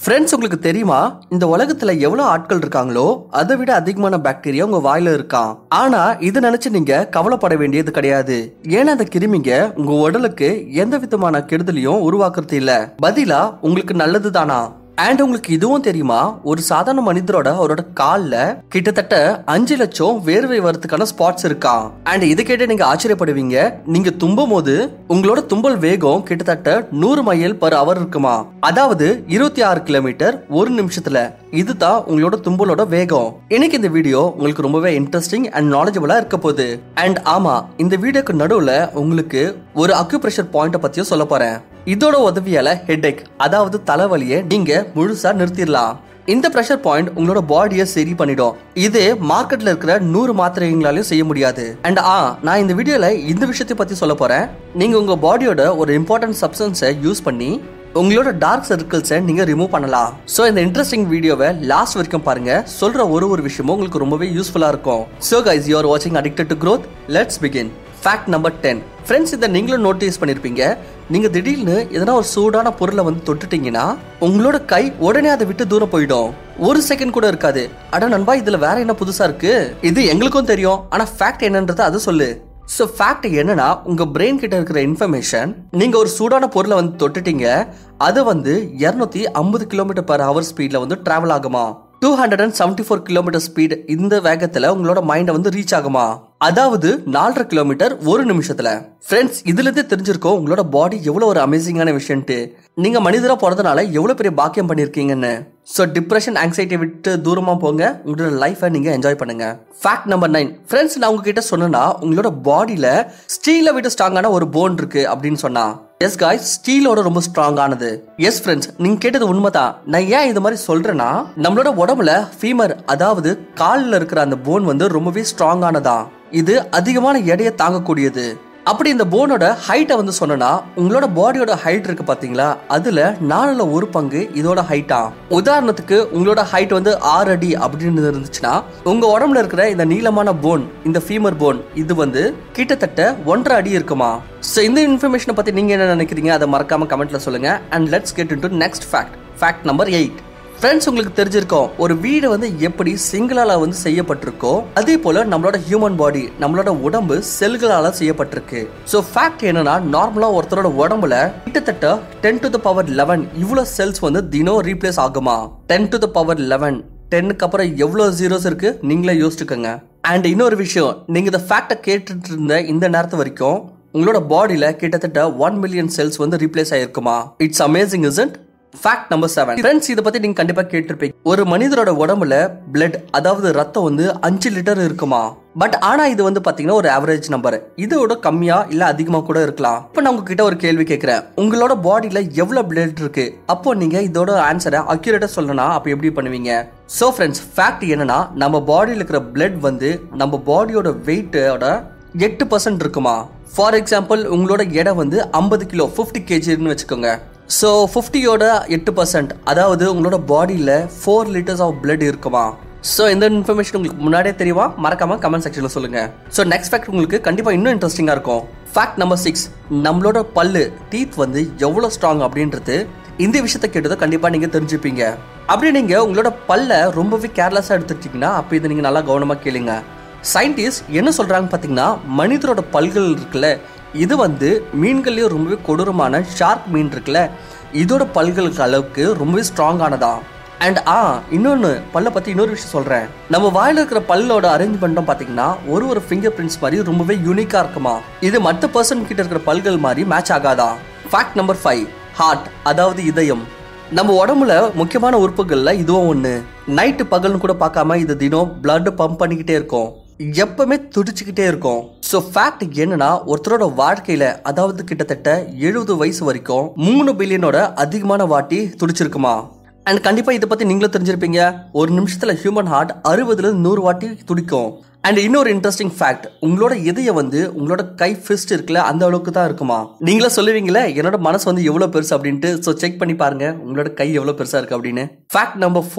friends உங்களுக்கு தெரியுமா இந்த உலகத்துல எவ்வளவு ஆட்கள் இருக்காங்களோ அதை விட அதிகமான பாக்டீரியா உங்க வாயில இருக்கான் ஆனா இது நினைச்சு நீங்க கவலைப்பட வேண்டியது கிடையாது ஏன்னா அந்த கிருமிங்க உங்க உடலுக்கு எந்த விதமான கெடுதலையும் உருவாக்குறது இல்ல பதிலா உங்களுக்கு நல்லது தானா அண்ட் உங்களுக்கு இதுவும் தெரியுமா ஒரு சாதாரண மனிதரோட அவரோட கால்ல கிட்டத்தட்ட அஞ்சு லட்சம் வேர்வை வரதுக்கான ஸ்பாட்ஸ் இருக்கான் அண்ட் இது கேட்டு நீங்க ஆச்சரியப்படுவீங்க நீங்க தும்பும் போது உங்களோட தும்பல் வேகம் கிட்டத்தட்ட நூறு மைல் பர் அவர் இருக்குமா அதாவது இருபத்தி ஆறு கிலோமீட்டர் ஒரு நிமிஷத்துல இதுதான் உங்களோட தும்பலோட வேகம் இன்னைக்கு இந்த வீடியோ உங்களுக்கு ரொம்பவே இன்ட்ரெஸ்டிங் அண்ட் நாலேஜபிளா இருக்க போகுது அண்ட் ஆமா இந்த வீடியோக்கு நடுவுல உங்களுக்கு ஒரு அக்யூப்ரெஷர் பாயிண்ட பத்தியும் சொல்ல போறேன் இதோட உதவியால ஹெட்ஏக் அதாவது தலைவலியை நீங்க முழுசா நிறுத்திடலாம் இந்த ப்ரெஷர் பாயிண்ட் உங்களோட பாடியை சரி பண்ணிடும் இது மார்க்கெட்ல இருக்கிற நூறு மாத்திரைங்களாலையும் செய்ய முடியாது அண்ட் ஆ நான் இந்த வீடியோல இந்த விஷயத்தை பத்தி சொல்ல போறேன் நீங்க உங்க பாடியோட ஒரு இம்பார்ட்டன்ட் சப்ஸ்டன்ஸை யூஸ் பண்ணி உங்களோட டார்க் சர்க்கிள்ஸை நீங்க ரிமூவ் பண்ணலாம் ஸோ இந்த இன்ட்ரெஸ்டிங் வீடியோவை லாஸ்ட் வரைக்கும் பாருங்க சொல்ற ஒரு ஒரு விஷயமும் உங்களுக்கு ரொம்பவே யூஸ்ஃபுல்லா இருக்கும் ஸோ கைஸ் யூ ஆர் வாட்சிங் addicted to growth let's begin fact number ten friends இதை நீங்களும் நோட்டீஸ் பண்ணியிருப்பீங்க நீங்க திடீர்னு எதனா ஒரு சூடான பொருளை வந்து தொட்டுட்டீங்கன்னா உங்களோட கை உடனே அதை விட்டு தூரம் போயிடும் ஒரு செகண்ட் கூட இருக்காது அட நண்பா இதுல வேற என்ன புதுசா இருக்கு இது எங்களுக்கும் தெரியும் ஆனா ஃபேக்ட் என்னன்றதை அது சொல்லு ஸோ ஃபேக்ட் என்னன்னா உங்க பிரெயின் கிட்ட இருக்கிற இன்ஃபர்மேஷன் நீங்க ஒரு சூடான பொருளை வந்து தொட்டுட்டீங்க அது வந்து இருநூத்தி ஐம்பது கிலோமீட்டர் பர் ஹவர் ஸ்பீட்ல வந்து டிராவல் ஆகுமா two hundred and seventy four kilometre speed இந்த வேகத்துல உங்களோட மைண்டை வந்து ரீச் ஆகுமா அதாவது நாலரை கிலோமீட்டர் ஒரு நிமிஷத்துல ஃப்ரெண்ட்ஸ் இதுல இருந்தே தெரிஞ்சிருக்கோம் உங்களோட பாடி எவ்வளவு ஒரு அமேசிங்கான விஷயம்ட்டு நீங்க மனிதரா பிறந்தனால எவ்வளவு பெரிய பாக்கியம் பண்ணிருக்கீங்கன்னு ஸோ டிப்ரெஷன் ஆங்ஸைட்டி விட்டு தூரமா போங்க உங்களோட லைஃபை நீங்க என்ஜாய் பண்ணுங்க ஃபேக்ட் நம்பர் நைன் ஃப்ரெண்ட்ஸ் நான் உங்ககிட்ட சொன்னா உங்களோட பாடியில ஸ்டீலை விட ஸ்ட்ராங்கான ஒரு போன் இருக்கு அப்படின்னு சொன்னா எஸ் காய்ஸ் ஸ்டீலோட ரொம்ப ஸ்ட்ராங்கானது எஸ் ஃப்ரெண்ட்ஸ் நீங்க கேட்டது உண்மைதான் நான் ஏன் இது மாதிரி சொல்றேன்னா நம்மளோட உடம்புல ஃபீமர் அதாவது காலில் இருக்கிற அந்த போன் வந்து ரொம்பவே ஸ்ட்ராங்கானதா இது அதிகமான எடையை தாங்கக்கூடியது அப்படி இந்த போனோட ஹைட்டை வந்து சொன்னா உங்களோட பாடியோட ஹைட் இருக்கு பாத்தீங்களா அதுல நாலுல ஒரு பங்கு இதோட ஹைட்டா உதாரணத்துக்கு உங்களோட ஹைட் வந்து ஆறு அடி அப்படின்னு இருந்துச்சுன்னா உங்க உடம்புல இருக்கிற இந்த நீளமான போன் இந்த ஃபீமர் போன் இது வந்து கிட்டத்தட்ட ஒன்றரை அடி இருக்குமா ஸோ இந்த இன்ஃபர்மேஷனை பத்தி நீங்க என்ன நினைக்கிறீங்க அதை மறக்காம கமெண்ட்ல சொல்லுங்க and let's get into next fact fact number eight friends உங்களுக்கு தெரிஞ்சிருக்கோம் ஒரு வீடு வந்து எப்படி சிங்கிளால வந்து செய்யப்பட்டிருக்கோ அதே போல நம்மளோட ஹியூமன் பாடி நம்மளோட உடம்பு செல்களால செய்யப்பட்டிருக்கு ஸோ ஃபேக்ட் என்னன்னா நார்மலா ஒருத்தரோட உடம்புல கிட்டத்தட்ட ten to the power eleven இவ்வளோ செல்ஸ் வந்து தினம் ரீப்ளேஸ் ஆகுமா ten to the power eleven டென்னுக்கு அப்புறம் எவ்வளோ ஜீரோஸ் இருக்கு நீங்களே யோசிச்சுக்கோங்க அண்ட் இன்னொரு விஷயம் நீங்க இந்த ஃபேக்டை கேட்டுட்டு இருந்த இந்த நேரத்து வரைக்கும் உங்களோட பாடியில கிட்டத்தட்ட ஒன் மில்லியன் செல்ஸ் வந்து ரீப்ளேஸ் ஆயிருக்குமா it's amazing isn't fact number seven friends இதை பத்தி நீங்க கண்டிப்பா கேட்டிருப்பீங்க ஒரு மனிதரோட உடம்புல பிளட் அதாவது ரத்தம் வந்து அஞ்சு லிட்டர் இருக்குமா பட் ஆனா இது வந்து பாத்தீங்கன்னா ஒரு ஆவரேஜ் நம்பர் இதோட கம்மியா இல்ல அதிகமா கூட இருக்கலாம் இப்ப நான் உங்ககிட்ட ஒரு கேள்வி கேட்கிறேன் உங்களோட பாடியில எவ்வளவு பிளட் இருக்கு அப்போ நீங்க இதோட ஆன்சரை அக்யூரேட்டா சொல்லணும் அப்ப எப்படி பண்ணுவீங்க சோ ஃப்ரெண்ட்ஸ் ஃபேக்ட் என்னன்னா நம்ம பாடியில இருக்கிற பிளட் வந்து நம்ம பாடியோட வெயிட்டோட எட்டு பர்சன்ட் இருக்குமா ஃபார் எக்ஸாம்பிள் உங்களோட எடை வந்து ஐம்பது கிலோ ஃபிஃப்டி கேஜின்னு வச்சுக்கோங்க ஸோ ஃபிஃப்டியோட எட்டு பர்சன்ட் அதாவது உங்களோட பாடியில் ஃபோர் லிட்டர்ஸ் ஆஃப் பிளட் இருக்குமா ஸோ இந்த இன்ஃபர்மேஷன் உங்களுக்கு முன்னாடியே தெரியுமா மறக்காம கமெண்ட் செக்ஷனில் சொல்லுங்க ஸோ நெக்ஸ்ட் ஃபேக்ட் உங்களுக்கு கண்டிப்பாக இன்னும் இன்ட்ரெஸ்டிங்காக இருக்கும் ஃபேக்ட் நம்பர் சிக்ஸ் நம்மளோட பல்லு டீத் வந்து எவ்வளோ ஸ்ட்ராங் அப்படின்றது இந்த விஷயத்தை கேட்டதை கண்டிப்பாக நீங்கள் தெரிஞ்சுப்பீங்க அப்படி நீங்கள் உங்களோட பல்ல ரொம்பவே கேர்லெஸ்ஸாக எடுத்துட்டீங்கன்னா அப்போ இதை நீங்கள் நல்லா கவனமாக கேளுங்க சயின்டிஸ்ட் என்ன சொல்கிறாங்க பார்த்தீங்கன்னா மனிதரோட பல்கள் இருக்குல்ல இது வந்து மீன்கள்லயும் ரொம்பவே கொடூரமான ஷார்க் மீன் இருக்குல்ல இதோட பல்களுக்கு அளவுக்கு ரொம்பவே ஸ்ட்ராங்கானதா அண்ட் ஆ இன்னொன்று பல்ல பற்றி இன்னொரு விஷயம் சொல்கிறேன் நம்ம வாயில் இருக்கிற பல்லோட அரேஞ்ச்மெண்ட்டும் பார்த்தீங்கன்னா ஒரு ஒரு ஃபிங்கர் பிரிண்ட்ஸ் மாதிரி ரொம்பவே யூனிக்காக இருக்குமா இது மற்ற பர்சன் கிட்ட இருக்கிற பல்கள் மாதிரி மேட்ச் ஆகாதா ஃபேக்ட் நம்பர் ஃபைவ் ஹார்ட் அதாவது இதயம் நம்ம உடம்புல முக்கியமான உறுப்புகள்ல இதுவும் ஒன்று நைட்டு பகல்னு கூட பார்க்காம இது தினம் பிளட் பம்ப் பண்ணிக்கிட்டே இருக்கும் எப்பவுமே துடிச்சுக்கிட்டே இருக்கும் ஸோ ஃபேக்ட் என்னன்னா ஒருத்தரோட வாழ்க்கையில அதாவது கிட்டத்தட்ட எழுபது வயசு வரைக்கும் மூணு பில்லியனோட அதிகமான வாட்டி துடிச்சிருக்குமா அண்ட் கண்டிப்பா இதை பத்தி நீங்களும் தெரிஞ்சிருப்பீங்க ஒரு நிமிஷத்துல ஹியூமன் ஹார்ட் அறுபதுல இருந்து நூறு வாட்டி துடிக்கும் அண்ட் இன்னொரு இன்ட்ரெஸ்டிங் ஃபேக்ட் உங்களோட இதயம் வந்து உங்களோட கை ஃபிஸ்ட் இருக்குல்ல அந்த அளவுக்கு தான் இருக்குமா நீங்களே சொல்லுவீங்களே என்னோட மனசு வந்து எவ்வளவு பெருசு அப்படின்ட்டு ஸோ செக் பண்ணி பாருங்க உங்களோட கை எவ்வளவு பெருசா இருக்கு அப்படின்னு fact number four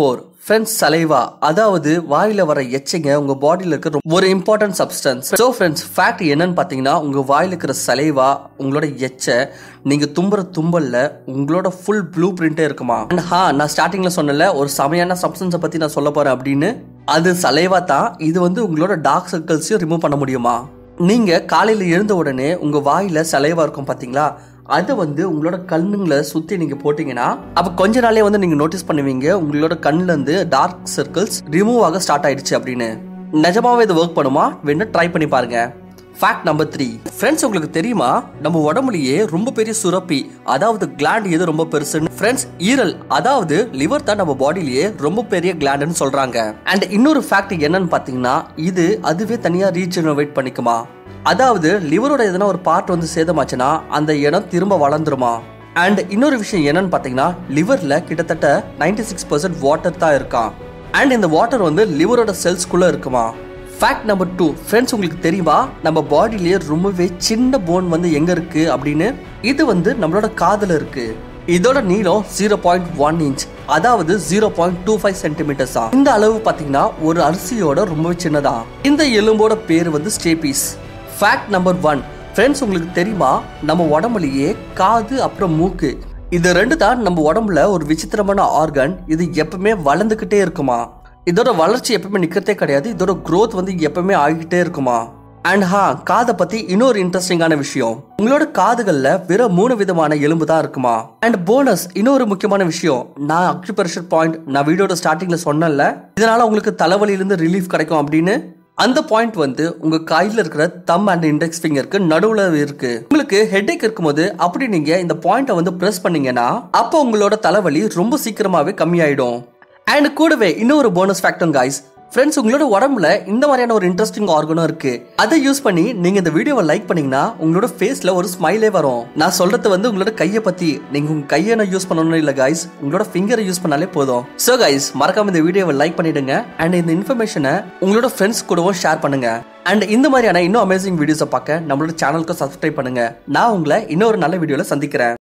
friends saliva அதாவது வாயில வர எச்சைங்க உங்க பாடியில இருக்கிற ஒரு important substance so friends fact என்னன்னு பாத்தீங்கன்னா உங்க வாயில இருக்கிற சலைவா உங்களோட எச்சை நீங்க தும்புற தும்பல்ல உங்களோட ஃபுல் ப்ளூ பிரிண்டே இருக்குமா அண்ட் ஹா நான் ஸ்டார்டிங்ல சொன்னல ஒரு செமையான சப்ஸ்டன்ஸை பத்தி நான் சொல்ல போறேன் அப்படின்னு அது சலைவா தான் இது வந்து உங்களோட டார்க் சர்க்கிள்ஸையும் ரிமூவ் பண்ண முடியுமா நீங்க காலையில எழுந்த உடனே உங்க வாயில சலைவா இருக்கும் பாத்தீங்களா அதை வந்து உங்களோட கண்ணுங்களை சுத்தி நீங்க போட்டீங்கன்னா அப்ப கொஞ்ச நாளே வந்து நீங்க நோட்டீஸ் பண்ணுவீங்க உங்களோட கண்ணுல இருந்து டார்க் சர்க்கிள்ஸ் ரிமூவ் ஆக ஸ்டார்ட் ஆயிடுச்சு அப்படின்னு நிஜமாவே இது ஒர்க் பண்ணுமா வேணும் ட்ரை பண்ணி பாருங்க ஃபேக்ட் நம்பர் த்ரீ ஃப்ரெண்ட்ஸ் உங்களுக்கு தெரியுமா நம்ம உடம்புலயே ரொம்ப பெரிய சுரப்பி அதாவது கிளாண்ட் எது ரொம்ப பெருசுன்னு ஃப்ரெண்ட்ஸ் ஈரல் அதாவது லிவர் தான் நம்ம பாடியிலேயே ரொம்ப பெரிய கிளாண்டுன்னு சொல்றாங்க அண்ட் இன்னொரு ஃபேக்ட் என்னன்னு பாத்தீங்கன்னா இது அதுவே தனியா ரீஜெனரேட் பண்ணிக்குமா அதாவது லிவரோட எதனா ஒரு பார்ட் வந்து சேதமாச்சுன்னா அந்த இடம் திரும்ப வளர்ந்துருமா அண்ட் இன்னொரு விஷயம் என்னன்னு பாத்தீங்கன்னா லிவர்ல கிட்டத்தட்ட 96% சிக்ஸ் பர்சன்ட் வாட்டர் தான் இருக்கான் அண்ட் இந்த வாட்டர் வந்து லிவரோட செல்ஸ்குள்ள இருக்குமா ஃபேக்ட் நம்பர் டூ ஃப்ரெண்ட்ஸ் உங்களுக்கு தெரியுமா நம்ம பாடியிலேயே ரொம்பவே சின்ன போன் வந்து எங்க இருக்கு அப்படின்னு இது வந்து நம்மளோட காதுல இருக்கு இதோட நீளம் ஜீரோ பாயிண்ட் ஒன் இன்ச் அதாவது zero point two five centimetres இந்த அளவு பாத்தீங்கன்னா ஒரு அரிசியோட ரொம்பவே சின்னதா இந்த எலும்போட பேர் வந்து stapes fact number one friends உங்களுக்கு தெரியுமா நம்ம உடம்புலயே காது அப்புறம் மூக்கு இது ரெண்டு தான் நம்ம உடம்புல ஒரு விசித்திரமான ஆர்கன் இது எப்பவுமே வளர்ந்துக்கிட்டே இருக்குமா இதோட வளர்ச்சி எப்பவுமே நிக்கிறதே கிடையாது இதோட growth வந்து எப்பவுமே ஆகிக்கிட்டே இருக்குமா அண்ட் ஹா காதை பத்தி இன்னொரு இன்ட்ரெஸ்டிங்கான விஷயம் உங்களோட காதுகள்ல வெறும் மூணு விதமான எலும்பு தான் இருக்குமா அண்ட் போனஸ் இன்னொரு முக்கியமான விஷயம் நான் அக்யூபரேஷர் பாயிண்ட் நான் வீடியோட ஸ்டார்டிங்ல சொன்னேன்ல இதனால உங்களுக்கு தலைவலியிலிருந்து ரிலீஃப் கிடைக்கும் அப்படின்னு அந்த பாயிண்ட் வந்து உங்க கையில இருக்கிற தம் அண்ட் இண்டெக்ஸ் ஃபிங்கருக்கு நடுவுல இருக்கு உங்களுக்கு ஹெட்ஏக் இருக்கும்போது அப்படி நீங்க இந்த பாயிண்ட்டை வந்து பிரஸ் பண்ணீங்கன்னா அப்போ உங்களோட தலைவலி ரொம்ப சீக்கிரமாவே கம்மியாயிடும் அண்ட் கூடவே இன்னொரு போனஸ் ஃபேக்டும் காய்ஸ் ஃப்ரெண்ட்ஸ் உங்களோட உடம்புல இந்த மாதிரியான ஒரு இன்ட்ரெஸ்டிங் ஆர்கனும் இருக்கு அதை யூஸ் பண்ணி நீங்க இந்த வீடியோவை லைக் பண்ணீங்கன்னா உங்களோட ஃபேஸ்ல ஒரு ஸ்மைலே வரும் நான் சொல்றது வந்து உங்களோட கையை பத்தி நீங்க உங்க கையை யூஸ் பண்ணணும் இல்ல காய்ஸ் உங்களோட ஃபிங்கரை யூஸ் பண்ணாலே போதும் சோ காய்ஸ் மறக்காம இந்த வீடியோவை லைக் பண்ணிடுங்க அண்ட் இந்த இன்ஃபர்மேஷனை உங்களோட ஃப்ரெண்ட்ஸ் கூடவும் ஷேர் பண்ணுங்க அண்ட் இந்த மாதிரியான இன்னும் அமேசிங் வீடியோஸை பார்க்க நம்மளோட சேனலுக்கு சப்ஸ்கிரைப் பண்ணுங்க நான் உங்களை இன்னொரு நல்ல வீடியோல சந்திக்கிறேன்